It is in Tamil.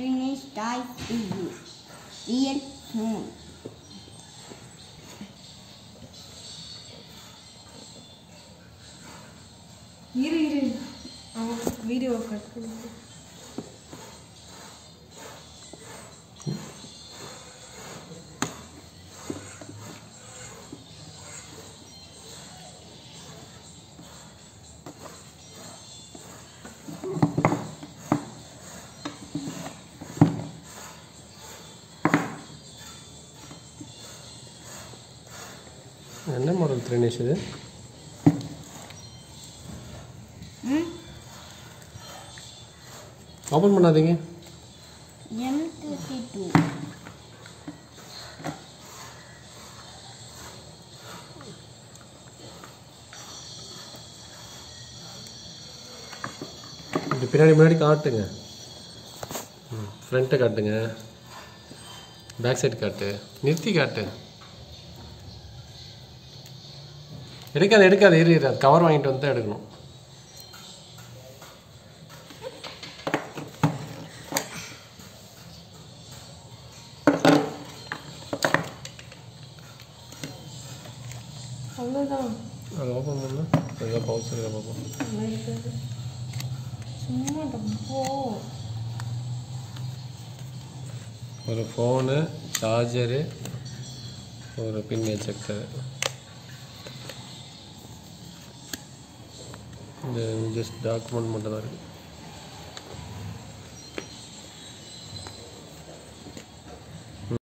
Trinesh Toys Review. Real phone. இரு இரு அவன் வீடியோ கட் பண்ணி என்ன மாடல் த்ரினேஷ் இது Hmm? ஓப்பன் பண்ணாதீங்க M32. இப்படி பின்னாடி முன்னாடி காட்டுங்க ஃப்ரண்ட்டை காட்டுங்க பேக் சைடு காட்டு நிறுத்தி காட்டு எடுக்காது எடுக்காது இரு இரு அது கவர் வாங்கிட்டு வந்து தான் எடுக்கணும் அவ்வளோதான் அது ஓப்பன் பண்ணா அதுதான் பவுச் இருக்கா பார்ப்போம் சும்மா டப்போ ஒரு ஃபோனு சார்ஜரு ஒரு பின் எஜெக்டரு இந்த ஜஸ்ட் டாக்குமெண்ட் மட்டும் தான் இருக்குது